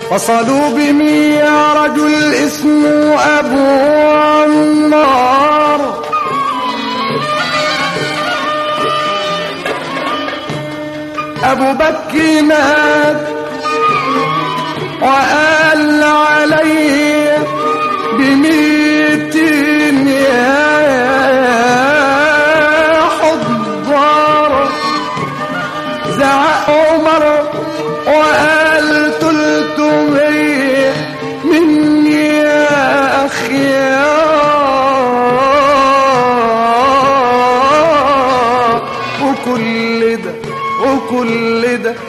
وصلوا بمية رجل اسمه أبو عمار أبو بكر مات وقال علي بميتين يا حضار زعق عمر وقال تلتمية مني يا أخيار وكل ده وكل ده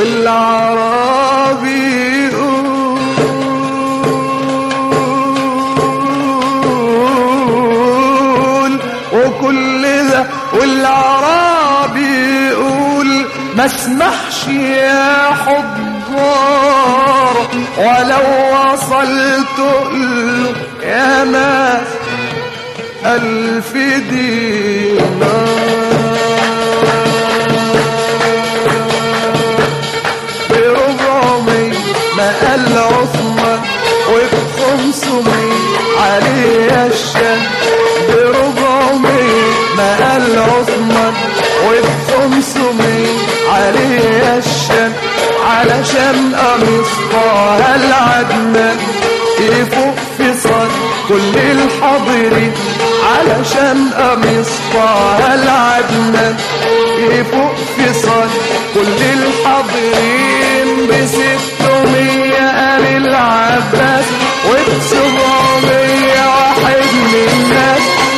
والعربي يقول وكل ده والعربي يقول ما اسمحش يا حضار ولو وصلت له يا ناس ألف دينار بربعمية ما قال عثمان وبخمسمية عليه الشام بربعمية ما قال عثمان وبخمسمية عليه الشام علشان قميص طه العدنان يفوق في صد كل الحاضرين علشان قميص طه العدنان يفوق في صد كل الحاضرين بستمية قال العباس وبسبعمية واحد من الناس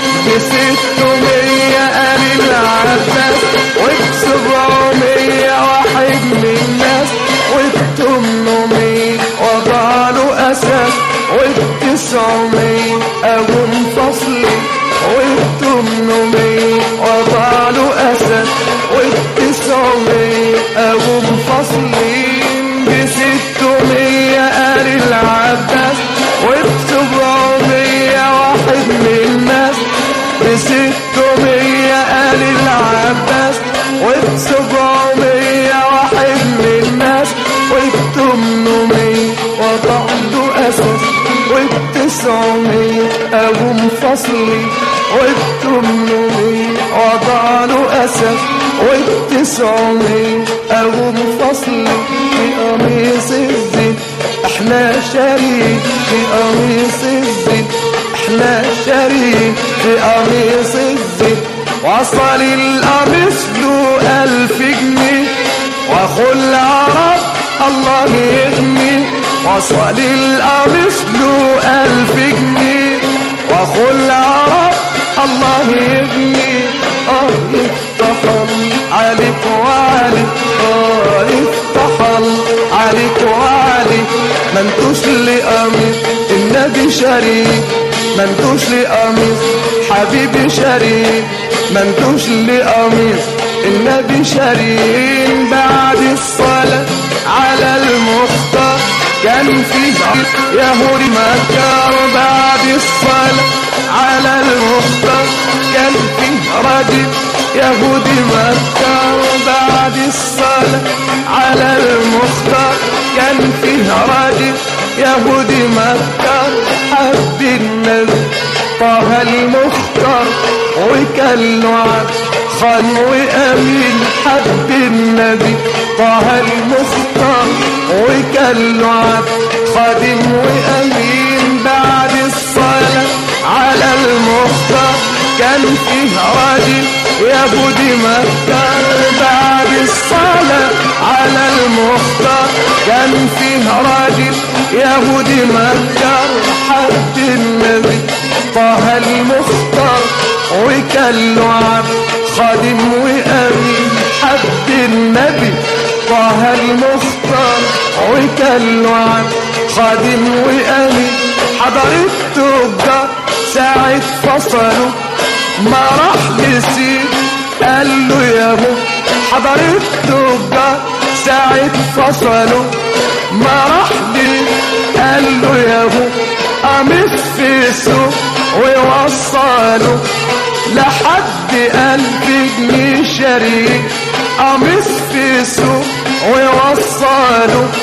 بستمية قال العباس وبسبعمية واحد من الناس وبتمنمية وضع له أساس وبتسعمية أقوم فصلي وبتمنمية وضع له أساس وبتسعمية أقوم فصلين بستمية قال العباس وبسبعمية واحد من الناس بستمية قال العباس وبسبعمية واحد من الناس وبتمنمية وضع له أساس وبتسعمية أقوم فصلي وبتمنمية وضع له أساس وبتسعمية أقوم فصلي في قميص الزيت احنا شريك في قميص الزيت احنا شريك في قميص الزيت وصل القميص له ألف جنيه واخو العرب الله يغني وصل القميص له ألف جنيه واخو العرب الله يغني اه يفتحل عليك وعليك اه يفتحل عليك وعليك ما انتوش لقميص النبي شريك ما انتوش لقميص حبيبي شريك ما انتوش لقميص النبي شريك بعد الصلاة على المختار كان فيه يهودي مكار بعد الصلاة على المختار كان فيه راجل يهودي مكار بعد الصلاة على المختار كان فيه راجل يهودي مكار حب النبي طه المختار وكان له عبد خان وأمين حب النبي طه المختار وكان له عبد خادم وأمين بعد الصلاة على المختار كان فيه راجل يهودي مكة بعد الصلاة على المختار كان فيه راجل يهودي مكة حد النبي طه المختار وكان له عبد خادم وأمين حد النبي طه المختار وكان له عبد خادم وأمين حضر التجار ساعة فصلوا ما راح لسيب قال له يا ابو حضر التجار ساعة فصلوا ما راح لي قال له يا ابو قامت في سوق ويوصلوا لحد قلب جنيه شريك قامت في سوق ويوصلوا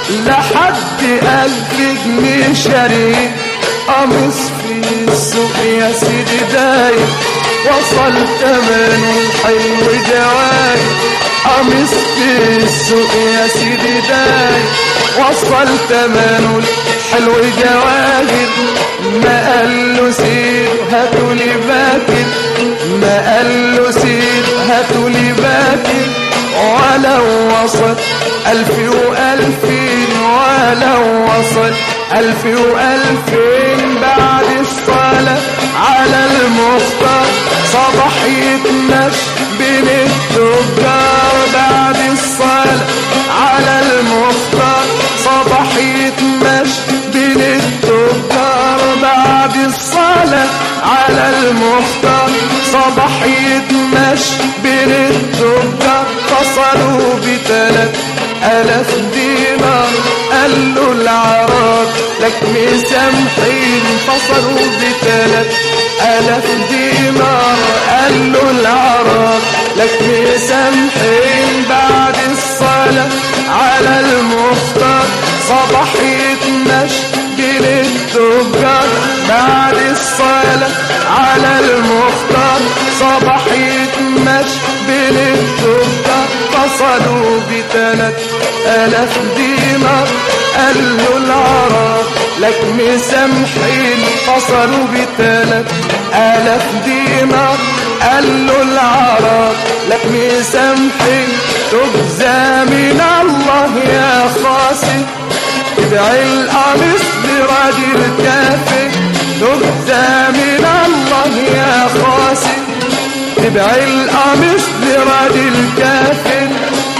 لحد ألف جنيه شاري قميص في السوق يا سيدي دايم وصل تمنه الحلو جواي قميص في السوق يا سيدي دايم وصل تمنه الحلو جواهر ما قال له سيد هاتولي باكر ما قال له سيد هاتولي باكر ولو وصل ألف وألفين ولو وصل ألف وألفين بعد الصلاة على المختار صباح يتمشى بين التجار بعد الصلاة على المختار صباح يتمشى بين التجار بعد الصلاة على المختار صباح يتمشى بين التجار فصلوا بثلاث ألف دينار قال له العراق لك مسامحين فصلوا بثلاث ألف دينار قال له العراق لك مسامحين بعد الصلاة على المختار صباح يتمشى بين التجار بعد الصلاة على المختار صباح يتمشى بين التجار فصلوا بثلاث ألف دينار قال له العراق لك مسامحين فصلوا بثلاث ألف دينار قال له العراق لك مسامحين تجزى من الله يا خاسر تبع القميص لراجل كافر تجزى من الله يا خاسر تبع القميص لراجل كافر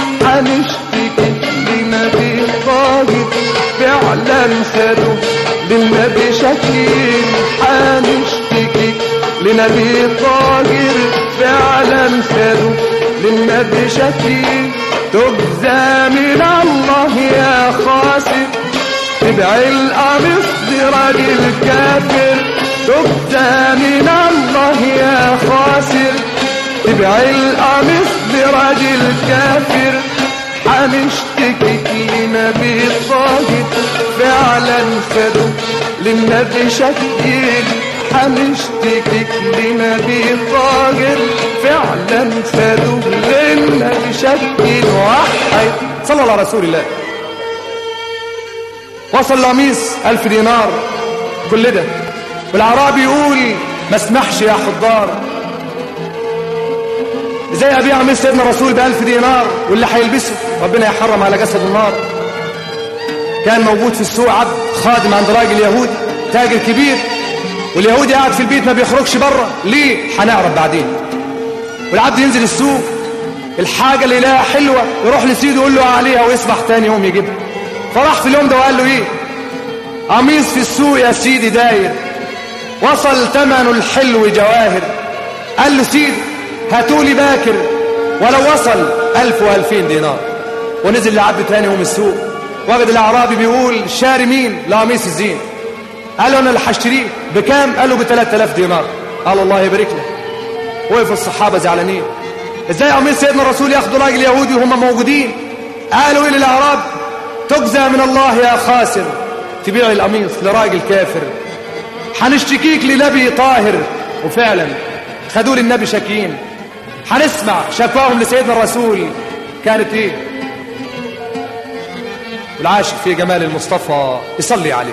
هنشتكي لنبي طاهر فعلا خدوا للنبي شكيل هنشتكي لنبي طاهر فعلا خدوا للنبي شكيل تجزى من الله يا خاسر تبع القميص لراجل كافر تجزى من الله يا خاسر تبع القميص لراجل كافر هنشتكي لنبي طاهر فعلا خدوا للنبي شكيل هنشتكي لنبي طاهر فعلا خدوا للنبي شكيل وحي صلى الله على رسول الله وصل القميص ألف دينار كل ده والعرابي يقول ما اسمحش يا حضار ازاي ابيع قميص سيدنا الرسول بألف دينار واللي هيلبسه ربنا يحرم على جسد النار كان موجود في السوق عبد خادم عند راجل يهودي تاجر كبير واليهودي قاعد في البيت ما بيخرجش بره ليه هنعرف بعدين والعبد ينزل السوق الحاجه اللي يلاقيها حلوه يروح لسيده يقول له عليها ويصبح تاني يوم يجيبها فراح في اليوم ده وقال له ايه قميص في السوق يا سيدي داير وصل ثمنه الحلو جواهر قال له سيدي هاتولي باكر ولو وصل ألف وألفين دينار ونزل لعبد تاني يوم السوق وجد الأعرابي بيقول شاري مين لقميص الزين قال له أنا اللي هشتريه بكام قال له ب 3000 دينار قال الله يبارك لك وقف الصحابة زعلانين ازاي قميص سيدنا الرسول ياخدوا راجل يهودي وهم موجودين قالوا ايه للأعراب تجزى من الله يا خاسر تبيع القميص لراجل كافر هنشتكيك لنبي طاهر وفعلا خدوا للنبي شاكين هنسمع شكواهم لسيدنا الرسول كانت ايه والعاشق في جمال المصطفى يصلي عليه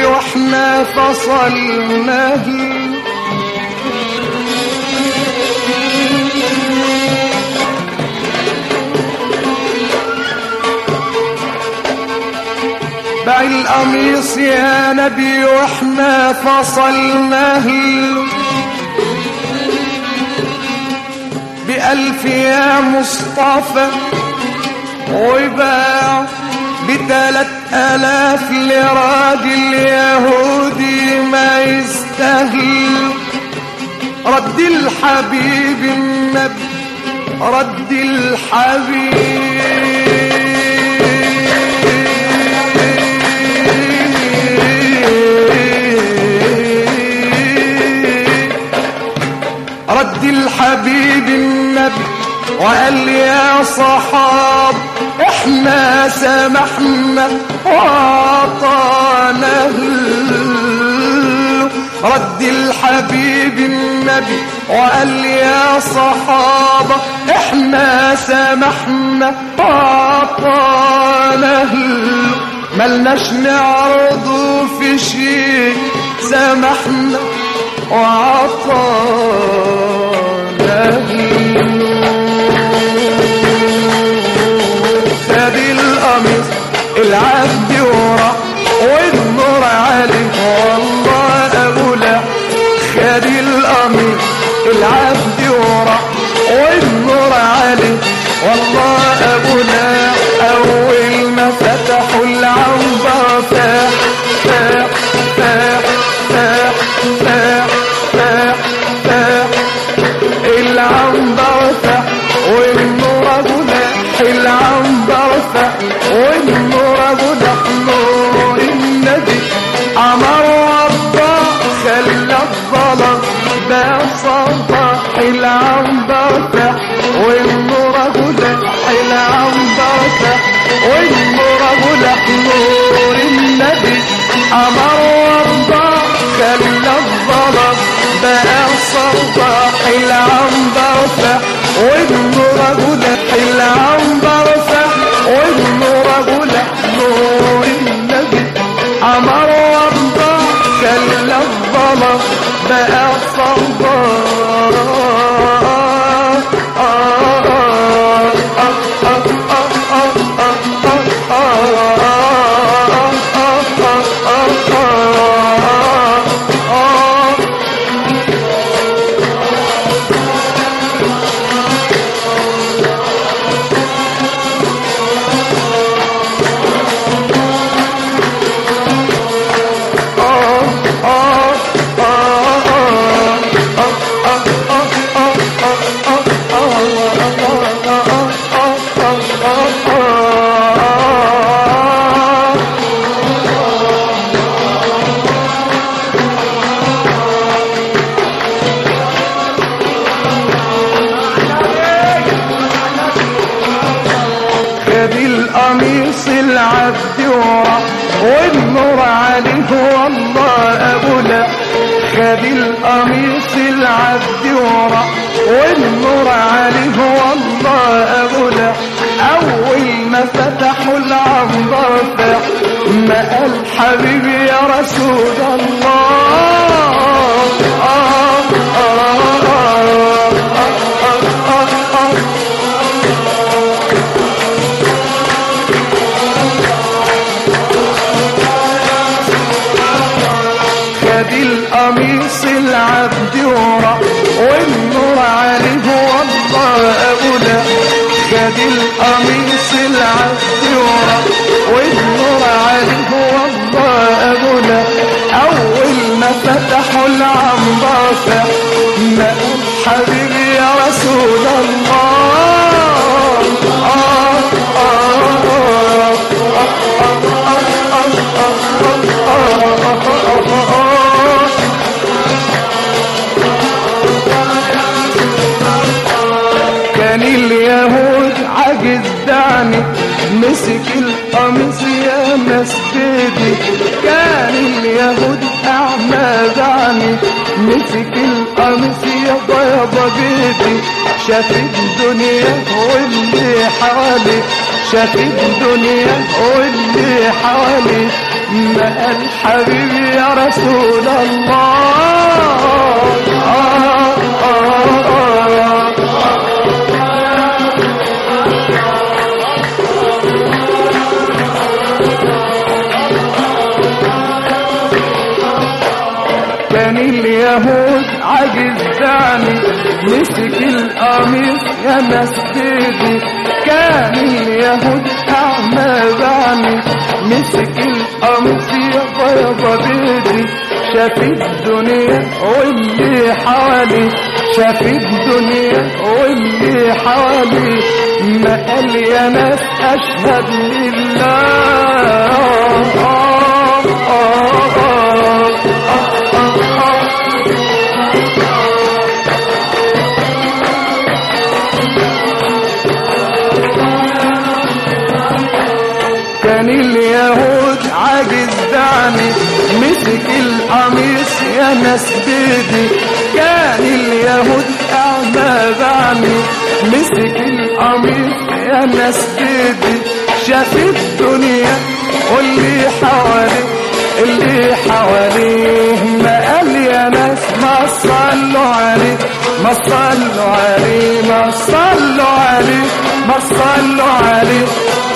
نبي واحنا فصلنا باع القميص يا نبي واحنا فصلناه بألف يا مصطفى وباع بتلات آلاف لراجل يهودي ما يستاهل رد الحبيب النبي رد الحبيب رد الحبيب النبي وقال يا صحاب احنا سمحنا وعطانا رد الحبيب النبي وقال يا صحابة احنا سمحنا وعطانا ملناش نعرضه في شيء سمحنا وعطانا خد القميص العبد ورا والنور عليه والله أقول خد القميص العبد ورا والنور عليه والله أقول أول ما فتحوا العنبر فاح فاح فاح فاح فاح فاح فاح العنبر فاح والنور أقول العنبر فاح والنور أقول نور النبي أمر وضع خلى الظلم ده صباح العنبر فاح والنور أقول العنبر فاح والنور أقول نور النبي أمر وضع خلى الظلم بقى صباح العنبر فاح والنور أقول العنبر فاح والنور أقول نور النبي أمر وضع خلى الظلم بقى صباح خد القميص العبد ورا والنور عليه والله أبولا خد القميص العبد ورا والنور عليه والله أبولا أول ما فتحوا العنبر فتح ما قال حبيبي يا رسول الله آه آه آه آه آه آه خد القميص العبد ورا والنور عليه والله أبولا خد القميص العبد ورا والنور عليه والله أبولا أول ما فتحوا العنبر فتح ما قال حبيبي يا رسول الله آه آه آه كان اليهود عجز دعني مسك القميص يا مسجدي كان اليهود أعمى دعني مسك القميص يا بابا بيدي شاف الدنيا واللي حوالي شاف الدنيا واللي حوالي ما قال حبيبي يا رسول الله آه آه آه كان اليهود عجز دعني مسك القميص يا ناس بيدي كان اليهود أعمى دعني مسك القميص يا بابا بيدي شاف الدنيا واللي حوالي شاف الدنيا واللي حوالي ما قال يا ناس أشهد لله آه آه آه آه آه آه كان اليهود عاجز دعني مسك القميص يا ناس بيدي كان اليهود أعمى دعني مسك القميص يا ناس بيدي شاف الدنيا واللي حواليه اللي حواليه ما قال يا ناس ما صلوا عليه ما صلوا عليه ما صلوا عليه ما صلوا عليه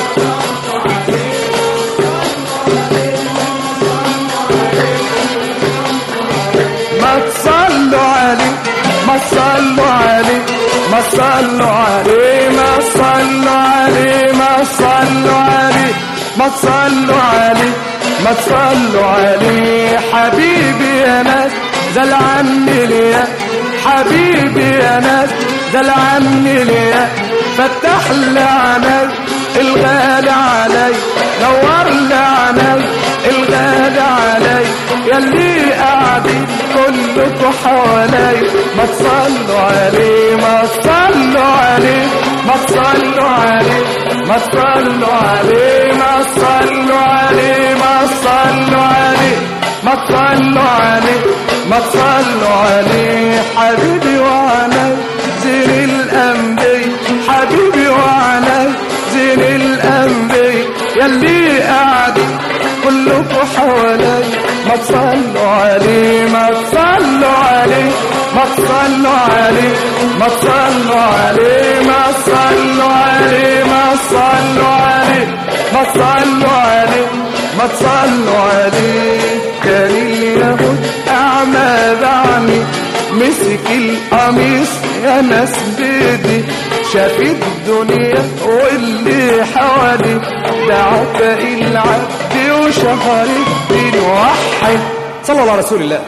ما تصلوا عليه ما تصلوا عليه ما تصلوا عليه ما تصلوا عليه ما تصلوا عليه ما تصلوا عليه ما تصلوا عليه حبيبي يا ناس زل عني ليا حبيبي يا ناس زل عني ليا فتح لي عيني الغالي علي نور لي عيني الغالي علي يلي قاعدين كلكوا حوالي ما تصلوا عليه ما تصلوا عليه ما تصلوا عليه ما تصلوا عليه ما تصلوا عليه ما تصلوا عليه ما تصلوا عليه ما تصلوا عليه حبيبي وعلي زين الأنبي حبيبي وعلي زين الأنبي يلي قاعدين كلكوا حوالي ما تصلوا عليه ما تصلوا عليه ما تصلوا عليه ما تصلوا عليه ما تصلوا عليه ما تصلوا عليه ما تصلوا عليه ما تصلوا عليه كان اليهود أعمى دعني مسك القميص يا ناس بيدي شاف الدنيا واللي حوالي دعك العبد وشهر الدين وحي صلى الله على رسول الله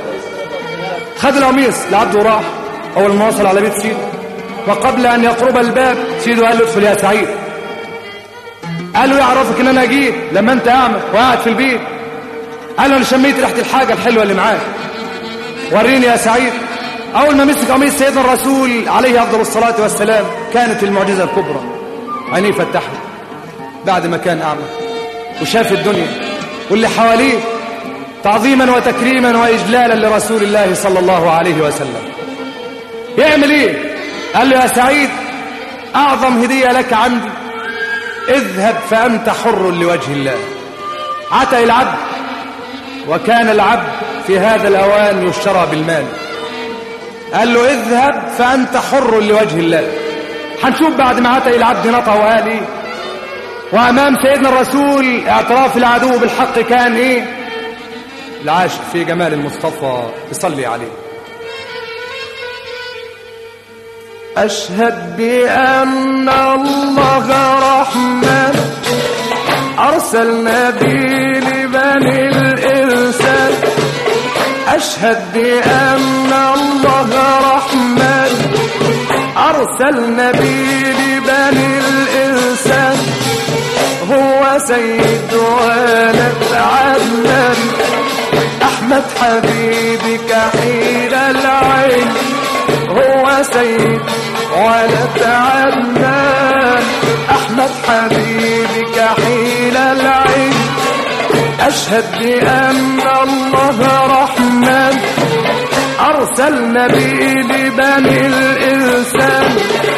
خد القميص لعبد وراح اول ما وصل على بيت سيده وقبل ان يقرب الباب سيده قال له ادخل يا سعيد قال له يعرفك ان انا جيت لما انت اعمى وقاعد في البيت قال له انا شميت ريحه الحاجه الحلوه اللي معاك وريني يا سعيد اول ما مسك قميص سيدنا الرسول عليه افضل الصلاه والسلام كانت المعجزه الكبرى عينيه فتحت بعد ما كان اعمى وشاف الدنيا واللي حواليه تعظيما وتكريما واجلالا لرسول الله صلى الله عليه وسلم يعمل ايه قال له يا سعيد اعظم هديه لك عندي اذهب فانت حر لوجه الله عتى العبد وكان العبد في هذا الاوان يشترى بالمال قال له اذهب فانت حر لوجه الله هنشوف بعد ما عتى العبد نطق وقال ايه وامام سيدنا الرسول اعتراف العدو بالحق كان ايه العاشق في جمال المصطفى يصلي عليه أشهد بأن الله رحمن أرسل نبي لبني الإنسان أشهد بأن الله رحمن أرسل نبي لبني الإنسان هو سيد ولد عدنان أحمد حبيبك حين العين هو سيد ولد عدنان أحمد حبيبك حين العين أشهد بأن الله رحمن أرسل نبي لبني الإنسان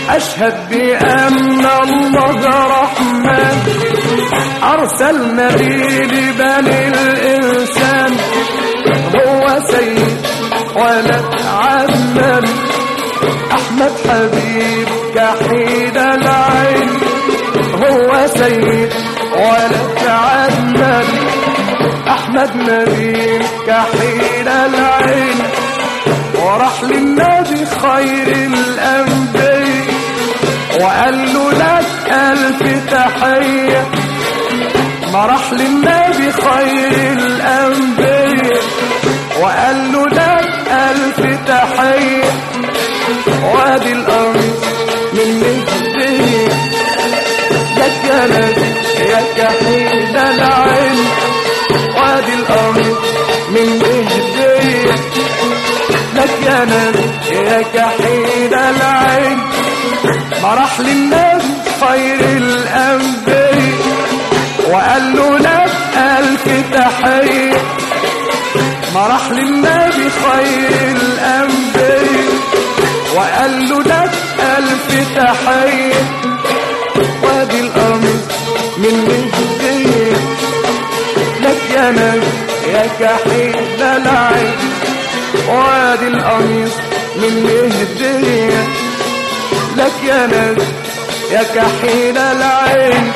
أشهد بأن الله رحمن أرسل نبي لبني الإنسان هو سيد ولد عدنان أحمد حبيب كحيد العين هو سيد ولد عدنان أحمد نبيل كحيل العين وراح للنبي خير الأنبياء وقال له لك ألف تحية ما راح للنبي خير الأنبياء وقال له لك ألف تحية وادي القميص من هدية لك يا نبي يا كحيل العين وادي القميص من هدية لك يا نبي يا كحيل العين ما راح للنبي خير الأنبياء وقال له لك ألف تحية ما راح للنبي خير الأنبياء وقال له لك ألف تحية وادي القميص من هدية لك يا نبي يا كحيل العين وادي القميص من هدية لك يا نبي يا كحيل العين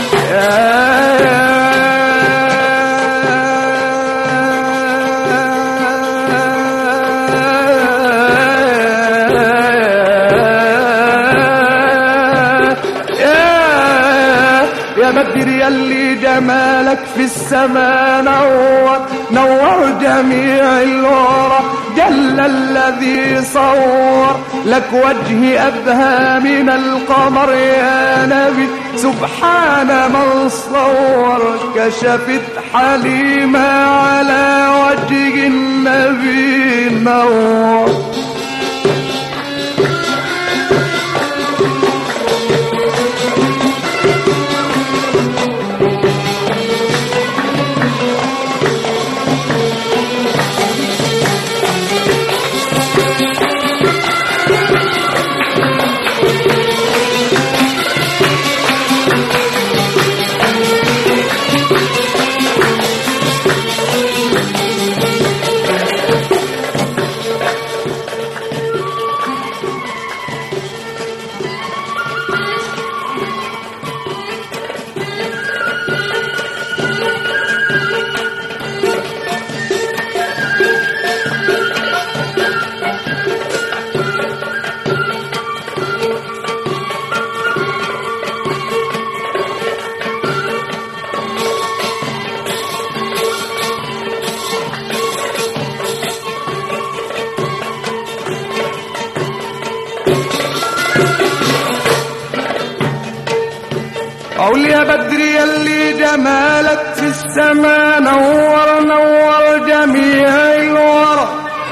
يا يا بدر يلي جمالك في السماء نور نور جميع الورى جل الذي صور لك وجه أبهى من القمر يا نبي سبحان من صور كشفت حليمة على وجه النبي نور أقول يا بدر يلي جمالك في السماء نور نور جميع الورى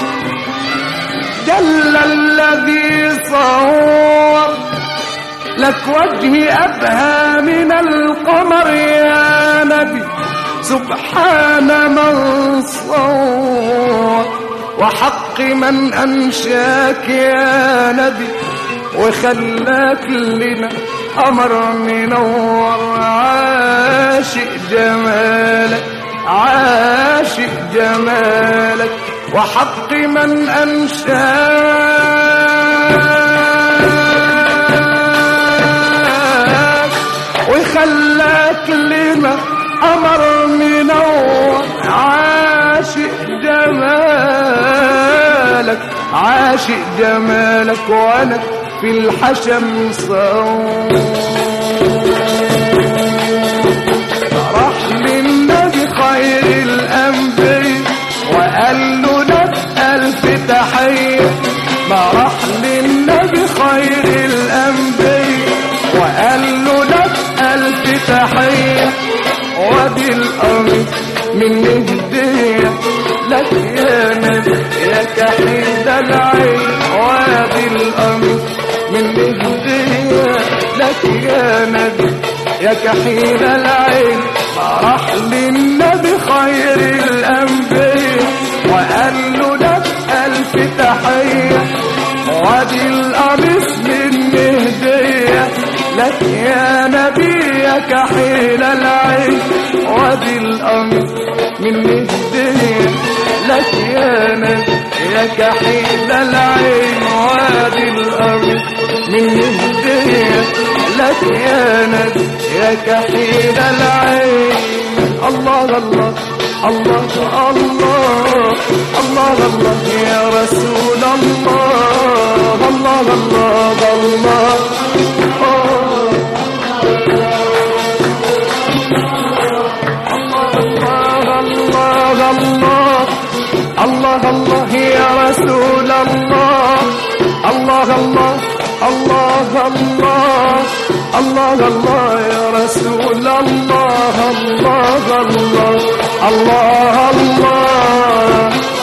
جل الذي صور لك وجه أبهى من القمر يا نبي سبحان من صور وحق من أنشاك يا نبي وخلاك لنا قمر منور عاشق جمالك عاشق جمالك وحق من أنشاك وخلاك لنا قمر منور عاشق جمالك عاشق جمالك وانا في الحشم صوم راح للنبي خير الأنبياء وقال له لك ألف تحية ما راح للنبي خير الأنبياء وقال له لك ألف تحية وادي الأرض من هدية لك يا نبي يا كحيد العين وادي الأرض من هدية لك يا نبي يا كحيل العين راح للنبي خير الأنبياء وقال له لك ألف تحية وادي القميص من يا نبي يا كحيل العين وادي الأمر من الدنيا لك يا نبي يا كحيل العين وادي الأمر من الدنيا لك يا نبي يا كحيل العين الله الله الله الله الله الله يا رسول الله الله الله الله الله الله الله الله الله يا رسول الله الله الله الله الله الله الله يا رسول الله الله الله الله الله